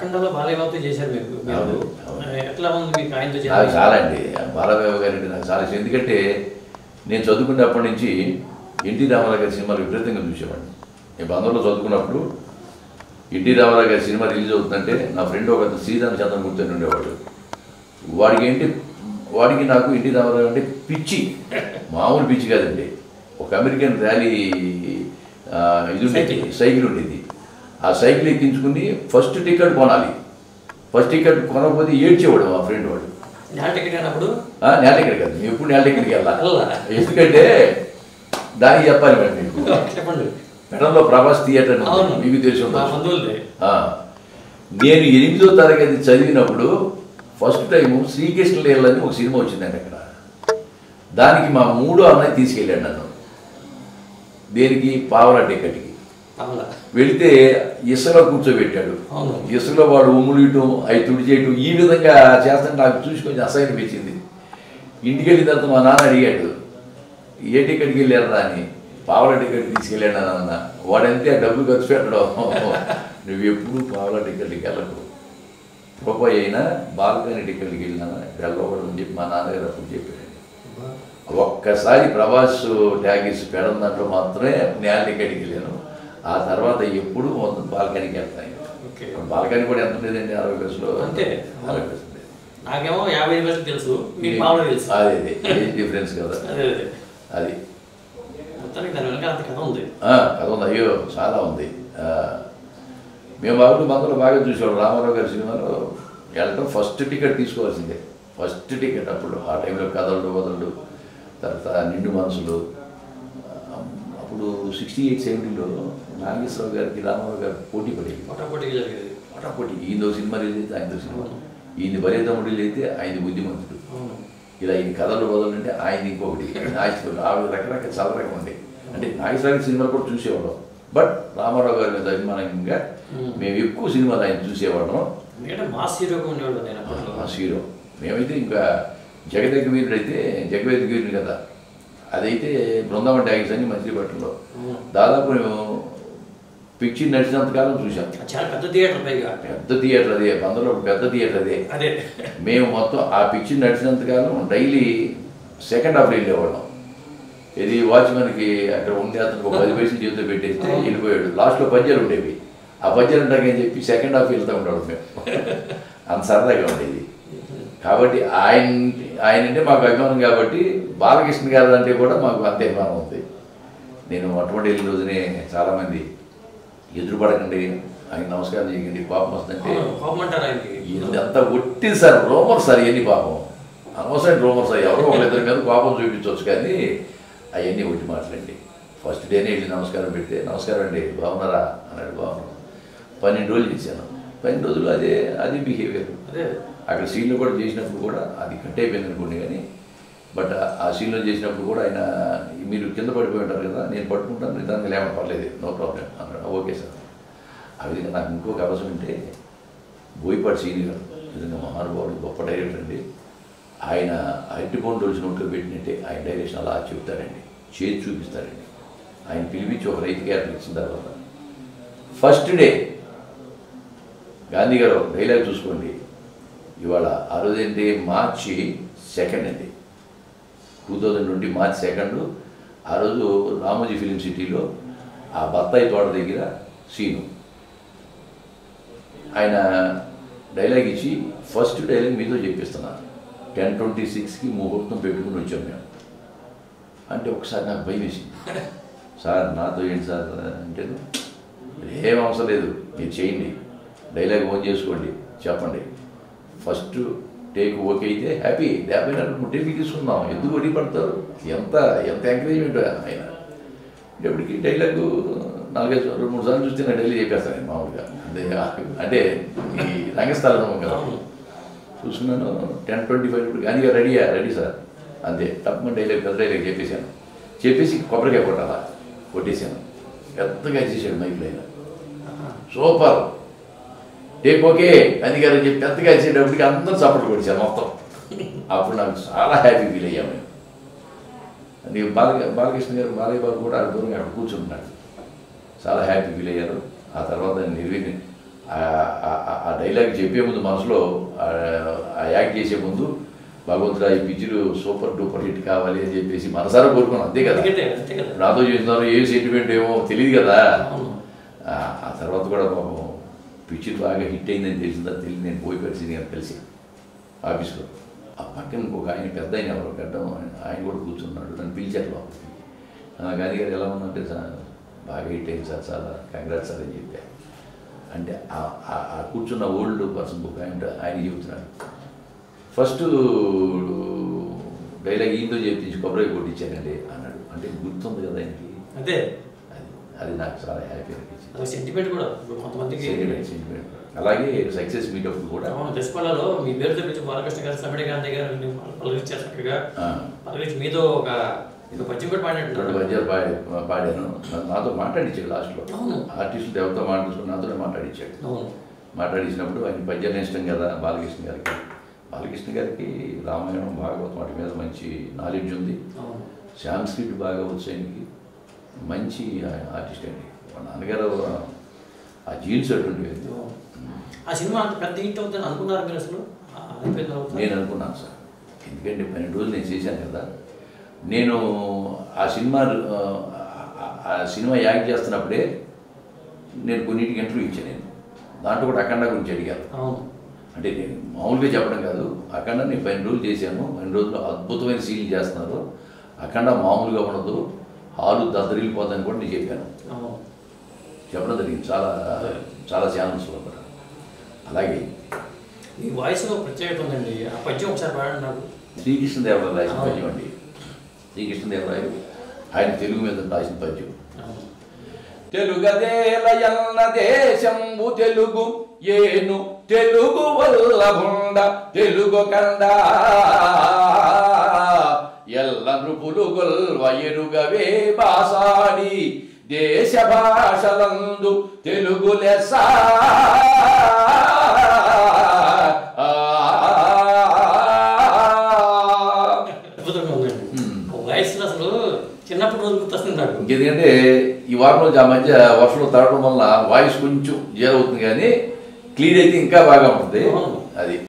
అఖండలో బాలయ్యబాబుతో చేశారు మీకు మీరు అవును, అవును. ఎట్లా ఉంది మీకు ఆయనతో నాకు చేయాలి చాలా అండి బాలబాబు గారి అంటే నాకు చాలా ఇష్టం ఎందుకంటే నేను చదువుకున్నప్పటి నుంచి ఎన్టీ రామారావు గారి సినిమాలు విపరీతంగా చూసేవాడిని నేను బంధంలో చదువుకున్నప్పుడు ఎన్టీ రామారావు గారి సినిమా రిలీజ్ అవుతుందంటే నా ఫ్రెండ్ ఒక శ్రీరామ్ చంద్రమూర్తి అని ఉండేవాడు వాడికి ఏంటి వాడికి నాకు ఎన్టీ రామారావు అంటే పిచ్చి మామూలు పిచ్చి కాదండి ఒక అమెరికన్ ర్యాలీ ఆ, ఇది ఉండేది సైకిల్. సైకిల్ ఉండేది ఆ సైకిల్ ఎక్కించుకుని ఫస్ట్ టికెట్ కొనాలి ఫస్ట్ టికెట్ కొనకపోతే ఏడ్చేవాడు మా ఫ్రెండ్ వాడు నేల టికెట్ అయినప్పుడు ఆ, నేల టికెట్ కాదు మేము ఎప్పుడు నేల టికెట్కి వెళ్ళాలి వెళ్ళాలా? ఎందుకంటే దానికి చెప్పాలి మేడం మీకు చెప్పండి మెడల్లో ప్రభాస్ థియేటర్ అని ఉంది. అవును మీకు తెలిసి మా ఉండొచ్చు. బంధువులదే ఆ. నేను ఎనిమిదో తరగతి చదివినప్పుడు ఫస్ట్ టైం శ్రీకృష్ణ లీలని ఒక సినిమా వచ్చిందండి అక్కడ దానికి మా మూడో అన్నయ్య తీసుకెళ్ళాడు నన్ను దేనికి పావలా టికెట్కి అవునా వెళితే ఇసులో కూర్చోబెట్టాడు అవును. ఇసులో వాడు ఉమ్ములియటం అవి తుడిచేయటం ఈ విధంగా చేస్తాను నాకు చూసి కొంచెం అసహ్యం అనిపించింది ఇంటికి వెళ్ళిన తర్వాత మా నాన్న అడిగాడు ఏ టికెట్కి వెళ్ళారా అని పావల టికెట్ తీసుకెళ్ళాడు అన్న వాడంతే ఆ డబ్బులు ఖర్చు పెట్టడం నువ్వు ఎప్పుడు పావల టికెట్కి వెళ్ళకు రూపాయి అయినా బాల్కనీ టికెట్కి వెళ్ళినా వెళ్ళకూడదని చెప్పి మా నాన్నగారు అప్పుడు చెప్పాడు ఒక్కసారి ప్రభాస్ ట్యాగీస్ పెడం దాంట్లో మాత్రమే నేల టికెట్కి వెళ్ళాను ఆ తర్వాత ఎప్పుడు మొత్తం బాల్కనీకి వెళ్తాను ఓకే బాల్కనీ కూడా ఎంత ఉండేదండి అరవై పైసలు అంతే. అరవై పైసలు ఉండేది. నాకేమో యాభై ఐదు వేలకు తెలుసు మీకు పావులో తెలుసు అదే అదే ఏజ్ డిఫరెన్స్ కదా అదే అదే అది మొత్తానికి దాని వెనక అంత కథ ఉంది ఆ, కథ ఉంది అయ్యో చాలా ఉంది ఆ, మేము బాబు మందులో బాగా చూసేవాడు రామారావు గారి సినిమాలో వెళ్ళటం ఫస్ట్ టికెట్ తీసుకోవాల్సిందే ఫస్ట్ టికెట్ అప్పుడు ఆ టైంలో కథలు వదలడు తర్వాత నిండు మనసులు ఆ, అప్పుడు సిక్స్టీ ఎయిట్ సెవెంటీలో నాగేశ్వరరావు గారికి రామారావు గారికి పోటీ పడేది పోటాపోటీగా జరిగేది పటాపటి ఈయనదో సినిమా రిలీజ్ అయితే ఆయనతో సినిమా ఈయన బలే తమ్ముడు రిలీజ్ అయితే ఆయన బుద్ధిమంతుడు అవును ఇలా ఈయన కథలు వదలంటే ఆయన ఇంకొకటి నాగేశ్వరుడు ఆవిడ రకరకాల చాలా రకం ఉండే అంటే నాగేశ్వరరావు సినిమాలు కూడా చూసేవాళ్ళం బట్ రామారావు గారి మీద అభిమానంగా మేము ఎక్కువ సినిమాలు ఆయన చూసేవాళ్ళం ఎందుకంటే మాస్ హీరోగా ఉండేవాడు నేను అప్పట్లో ఆ హీరో మేమైతే ఇంకా జగదగ్గ వీరుడు అయితే జగవేద వీరుడు కదా అదైతే బృందావన్ ట్యాగిస్ అని మచిలీపట్నంలో అవును. దాదాపు మేము పిక్చర్ నడిచినంతకాలం చూసాం అది చాలా పెద్ద థియేటర్ పైగా పెద్ద థియేటర్ అదే బందలో ఒక పెద్ద థియేటర్ అదే అదే మేము మొత్తం ఆ పిక్చర్ నడిచినంతకాలం డైలీ సెకండ్ హాఫ్ వెళ్ళేవాళ్ళం ఇది వాచ్మెన్కి అక్కడ ఉండే అతనికి ఒక పది పైసలు జీవితం పెట్టేస్తే వెళ్ళిపోయాడు లాస్ట్లో పద్యాలు ఉండేవి ఆ పద్యాలు ఉంటాకని చెప్పి సెకండ్ హాఫ్ వెళ్తూ ఉండేవాడు మేము అంత సరదాగా ఉండేది కాబట్టి ఆయన ఆయన అంటే మాకు అభిమానం కాబట్టి బాలకృష్ణ గారు అంటే కూడా మాకు అంతే అభిమానం ఉంది నేను అటువంటి వెళ్ళిన రోజునే చాలామంది ఎదురుపడకండి ఆయన నమస్కారం చేయండి పాపం వస్తుందంటే అవును, కోపం అంటారు ఆయనకి ఇదంతా ఒట్టి సార్ రోమర్ సార్ ఇవన్నీ పాపం అనవసరం రోమర్ సార్ ఎవరో ఒకరిద్దరి మీద కోపం చూపించవచ్చు కానీ అవన్నీ ఒట్టి మాటలండి ఫస్ట్ డేనే వెళ్ళి నమస్కారం పెడితే నమస్కారం అండి బాగున్నారా అన్నాడు బాగున్నాను పన్నెండు రోజులు చేశాను పన్నెండు రోజులు అదే అది బిహేవియర్ అదే అక్కడ సీన్లో కూడా చేసినప్పుడు కూడా అది కట్ అయిపోయింది అనుకోండి కానీ బట్ ఆ సీన్లో చేసినప్పుడు కూడా ఆయన మీరు కింద పడిపోయి ఉంటారు కదా నేను పట్టుకుంటాను నిదానంగా లేవడం పర్లేదు నో ప్రాబ్లం అన్నాడు ఓకే సార్ ఆ విధంగా నాకు ఇంకొక అవసరం ఉంటే బోయపాటి సీని గారు నిజంగా మహానుభావుడు గొప్ప డైరెక్టర్ అండి ఆయన అరటిపోన్ రోజు నోట్లో పెట్టినట్టే ఆయన డైరెక్షన్ అలా చెప్తాడండి చేతి చూపిస్తాడండి ఆయన పిలిపించి ఒక రైతు క్యారెక్టర్ ఇచ్చిన తర్వాత ఫస్ట్ డే గాంధీ గారు డైలాగ్ చూసుకోండి ఇవాళ ఆ రోజు ఏంటి మార్చి సెకండ్ అండి two thousand twenty March second ఆ రోజు రామోజీ ఫిలిం సిటీలో ఆ బత్తాయి తోట దగ్గర సీను ఆయన డైలాగ్ ఇచ్చి ఫస్ట్ డైలాగ్ మీతో చెప్పిస్తున్నారు టెన్ ట్వంటీ సిక్స్కి ముహూర్తం పెట్టుకుని వచ్చాం మేము అంటే ఒకసారి నాకు భయం వేసింది సార్ నాతో ఏంటి సార్ అంటే ఏం అవసరం లేదు మీరు చేయండి డైలాగ్ ఓన్ చేసుకోండి చెప్పండి ఫస్ట్ టేక్ ఓకే అయితే హ్యాపీ హ్యాపీ నువ్వు టేక్ తీసుకుందాం ఎందుకు వడ్డీ పడతారు ఎంత ఎంత ఎంకరేజ్మెంట్ ఆయన ఎప్పటికి డైలాగ్ నాలుగైదు రెండు మూడు సార్లు చూస్తే నేను డైలీ చెప్పేస్తాను నేను మామూలుగా అంటే అంటే ఈ రంగస్థలం కదా చూసుకున్నాను టెన్ ట్వంటీ ఫైవ్ ఇప్పుడు కానీ రెడీయా రెడీ సార్ అంతే తప్పకుండా డైలాగ్ పెద్ద డైలాగ్ చెప్పేశాను చెప్పేసి కొబ్బరికాయ కొట్టాలా కొట్టేశాను పెద్దగా చేసాడు మైక్లో ఆయన సూపర్ టేక్ ఓకే అది గారు చెప్పి పెద్దగా చేసేటప్పటికి అందరూ సపోర్ట్ కొడిచారు మొత్తం అప్పుడు నాకు చాలా హ్యాపీ ఫీల్ అయ్యాము మేము అది బాల బాలకృష్ణ గారు బాలయ్య బాబు కూడా ఆ దూరంగా అక్కడ కూర్చుంటున్నాడు చాలా హ్యాపీ ఫీల్ అయ్యారు ఆ తర్వాత నిర్వి ఆ- ఆ- ఆ- ఆ డైలాగ్ చెప్పే ముందు మనసులో ఆ- ఆ యాక్ట్ చేసే ముందు భగవంతుడా ఈ పిక్చర్ సూపర్ డూపర్ హిట్ కావాలి అని చెప్పేసి మనసారా కోరుకున్నాను అంతే కదా ఎందుకంటే అంతే కదా నాతో చేస్తున్నారు ఏ సెంటిమెంట్ ఏమో తెలియదు కదా అవును ఆ ఆ తర్వాత కూడా పాపం పిక్చర్ బాగా హిట్ అయిందని తెలిసిందా తెలియదు నేను పోయి కలిసి నేను కలిసి ఆఫీస్లో ఆ పక్కన ఇంకొక ఆయన పెద్ద ఆయన ఎవరో పెద్ద ఆయన కూడా కూర్చున్నాడు నన్ను పిలిచారు లోపలికి "ఆ, గాంధీ గారు ఎలా ఉందంటే సార్ బాగా హిట్ అయింది సార్ చాలా కంగ్రాట్స్ సార్ అని చెప్పా అంటే ఆ- ఆ- ఆ కూర్చున్న ఓల్డ్ పర్సన్ బుక్ ఆయన ఆయన చెబుతున్నాడు ఫస్ట్ డైలాగ్ ఈయనతో చెప్పించి కొబ్బరి కొట్టించానండి అన్నాడు అంటే గుర్తుంది కదా ఆయనకి అదే అది అది నాకు చాలా హ్యాపీ అనిపించింది అది సెంటిమెంట్ కూడా ఇప్పుడు కొంతమందికి సెంటిమెంట్ సెంటిమెంట్ అలాగే సక్సెస్ మీటప్పుడు కూడా అవును దశపాలలో మీ పేరు తెప్పించి బాలకృష్ణ గారు సమిడి గాంధీ గారు పలకరించారు చక్కగా ఆ, పలకరించి మీతో ఒక ఒక పద్యం కూడా రెండు పాడినట్టు పద్యాలు పాడి పాడాను నా- నాతో మాట్లాడించాడు లాస్ట్లో అవును. ఆర్టిస్టులు ఎవరితో మాట్లాడుకుని నాతోనే మాట్లాడించాడు అవును మాట్లాడించినప్పుడు ఆయన పద్యాలు ఇష్టం కదా బాలకృష్ణ గారికి బాలకృష్ణ గారికి రామాయణం భాగవతం వాటి మీద మంచి నాలెడ్జ్ ఉంది అవును సాంస్క్రిట్ బాగా వచ్చు ఆయనకి మంచి ఆర్టిస్ట్ అండి మా నాన్నగారు ఆ జీన్స్ అటువంటివి ఆ సినిమా అంత పెద్ద హిట్ అవుతుందని అనుకున్నారు మీరు అసలు ఆ, అయిపోయిన తర్వాత నేను అనుకున్నాను సార్ ఎందుకంటే పన్నెండు రోజులు నేను చేశాను కదా నేను ఆ సినిమా ఆ, ఆ- ఆ సినిమా యాక్ట్ చేస్తున్నప్పుడే నేను కొన్నిటికి ఇంటర్వ్యూ ఇచ్చాను నేను దాంట్లో కూడా అఖండ గురించి అడిగారు అవును అంటే నేను మామూలుగా చెప్పడం కాదు అఖండ నేను పన్నెండు రోజులు చేశాను పన్నెండు రోజులు అద్భుతమైన సీన్లు చేస్తున్నారు అఖండ మామూలుగా ఉండదు హాలు దద్దరిల్లిపోతుందని కూడా నేను చెప్పాను అవును చెప్పడం జరిగింది చాలా చాలా ఛానల్స్లో కూడా అలాగే మీ వాయిస్లో ప్రత్యేకత ఉందండి ఆ పద్యం ఒకసారి పాడండి నాకు శ్రీకృష్ణదేవరాయలు రాసిన పద్యం అండి శ్రీకృష్ణదేవరాయలు ఆయన తెలుగు మీద రాసిన పద్యం అవును తెలుగదేలయన్న దేశంబు తెలుగు ఏను తెలుగు వల్లభుండ తెలుగు కండ ఎల్ల నృపులు గొల్వ ఎరుగవే బాసాడి దేశ భాషలందు తెలుగు లెస్స అద్భుతంగా ఉందండి Hmm. ఆ వాయిస్లో అసలు చిన్నప్పటి రోజు గుర్తొస్తుంది నాకు ఇంకెందుకంటే ఈ వారం రోజు ఆ మధ్య వర్షంలో తడవడం వల్ల వాయిస్ కొంచెం జీరో అవుతుంది కానీ క్లియర్ అయితే ఇంకా బాగా ఉంటుంది అవును. అది